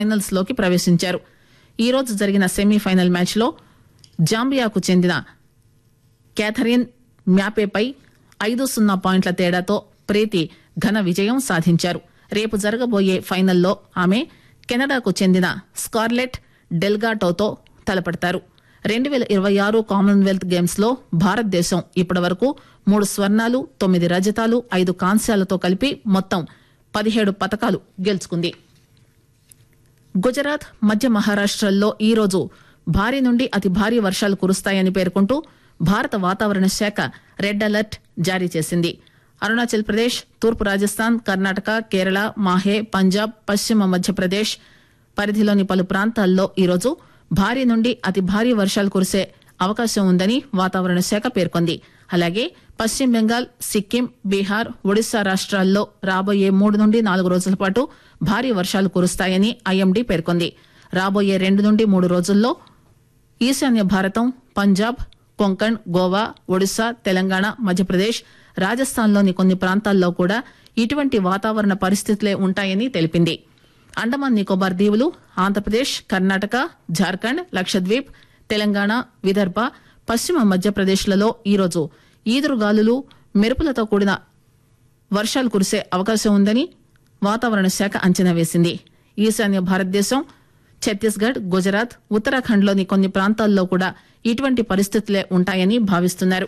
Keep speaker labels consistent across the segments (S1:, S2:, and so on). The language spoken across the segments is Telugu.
S1: ఫైనల్స్ లోకి ప్రవేశించారు ఈ రోజు జరిగిన సెమీఫైనల్ మ్యాచ్ లో జాంబియాకు చెందిన క్యాథరిన్ మ్యాపేపై ఐదు సున్నా పాయింట్ల తేడాతో ప్రీతి ఘన విజయం సాధించారు రేపు జరగబోయే ఫైనల్లో ఆమె కెనడాకు చెందిన స్కార్లెట్ డెల్గాటోతో తలపడతారు రెండు వేల ఇరవై ఆరు కామన్వెల్త్ గేమ్స్ లో భారతదేశం ఇప్పటివరకు మూడు స్వర్ణాలు తొమ్మిది రజతాలు ఐదు కాంస్యాలతో కలిపి మొత్తం పదిహేడు పతకాలు గెలుచుకుంది గుజరాత్ మధ్య మహారాష్టల్లో ఈ రోజు భారీ నుండి అతి భారీ వర్షాలు కురుస్తాయని పేర్కొంటూ భారత వాతావరణ శాఖ రెడ్ అలర్ట్ జారీ చేసింది అరుణాచల్ ప్రదేశ్ తూర్పు రాజస్థాన్ కర్ణాటక కేరళ మాహే పంజాబ్ పశ్చిమ మధ్యప్రదేశ్ పరిధిలోని పలు ప్రాంతాల్లో ఈరోజు భారీ నుండి అతి భారీ వర్షాలు కురిసే అవకాశం ఉందని వాతావరణ శాఖ పేర్కొంది అలాగే పశ్చిమ బెంగాల్ సిక్కిం బీహార్ ఒడిశా రాష్ట్రాల్లో రాబోయే మూడు నుండి నాలుగు రోజుల పాటు భారీ వర్షాలు కురుస్తాయని ఐఎండీ పేర్కొంది రాబోయే రెండు నుండి మూడు రోజుల్లో ఈశాన్య భారతం పంజాబ్ కొంకణ్ గోవా ఒడిశా తెలంగాణ మధ్యప్రదేశ్ రాజస్థాన్లోని కొన్ని ప్రాంతాల్లో కూడా ఇటువంటి వాతావరణ పరిస్థితులే ఉంటాయని తెలిపింది అండమాన్ నికోబార్ దీవులు ఆంధ్రప్రదేశ్ కర్ణాటక జార్ఖండ్ లక్షద్వీప్ తెలంగాణ విదర్భ పశ్చిమ మధ్యప్రదేశ్లలో ఈరోజు ఈదురుగాలులు మెరుపులతో కూడిన వర్షాలు కురిసే అవకాశం ఉందని వాతావరణ శాఖ అంచనా వేసింది ఈశాన్య భారతదేశం ఛత్తీస్గఢ్ గుజరాత్ ఉత్తరాఖండ్లోని కొన్ని ప్రాంతాల్లో కూడా ఇటువంటి పరిస్థితులే ఉంటాయని భావిస్తున్నారు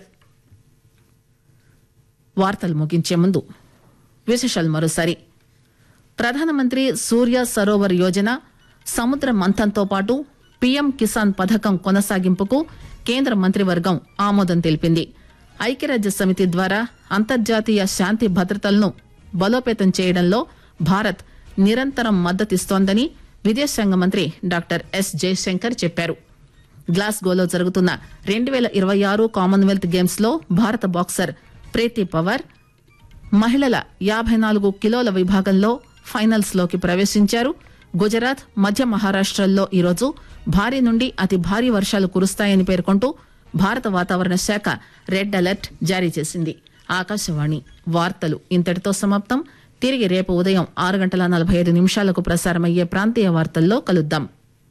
S1: వార్తలు ముగించే ముందు విశేషాలు మరోసారి ప్రధానమంత్రి సూర్య సరోవర్ యోజన సముద్ర మంథంతో పాటు పీఎం కిసాన్ పథకం కొనసాగింపుకు కేంద్ర మంత్రివర్గం ఆమోదం తెలిపింది ఐక్యరాజ్య సమితి ద్వారా అంతర్జాతీయ శాంతి భద్రతలను బలోపేతం చేయడంలో భారత్ నిరంతరం మద్దతిస్తోందని విదేశాంగ మంత్రి డాక్టర్ ఎస్ జయశంకర్ చెప్పారు గ్లాస్గోలో జరుగుతున్న రెండు వేల ఇరవై ఆరు కామన్వెల్త్ గేమ్స్ లో భారత బాక్సర్ ప్రీతి పవర్ మహిళల యాభై నాలుగు కిలోల విభాగంలో ఫైనల్స్ లోకి ప్రవేశించారు గుజరాత్ మధ్య మహారాష్టల్లో ఈరోజు భారీ నుండి అతి భారీ వర్షాలు కురుస్తాయని పేర్కొంటూ భారత వాతావరణ శాఖ రెడ్ అలర్ట్ జారీ చేసింది ఆకాశవాణి వార్తలు ఇంతటితో సమాప్తం తిరిగి రేపు ఉదయం ఆరు గంటల నలభై ఐదు నిమిషాలకు ప్రసారమయ్యే ప్రాంతీయ వార్తల్లో కలుద్దాం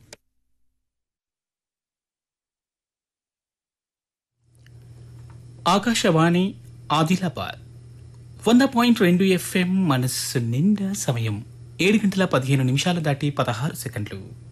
S2: ఆకాశవాణి ఆదిలాబాద్ వంద పాయింట్ రెండు ఎఫ్ఎం మనస్సు నిండా సమయం ఏడు గంటల పదిహేను నిమిషాలు దాటి పదహారు సెకండ్లు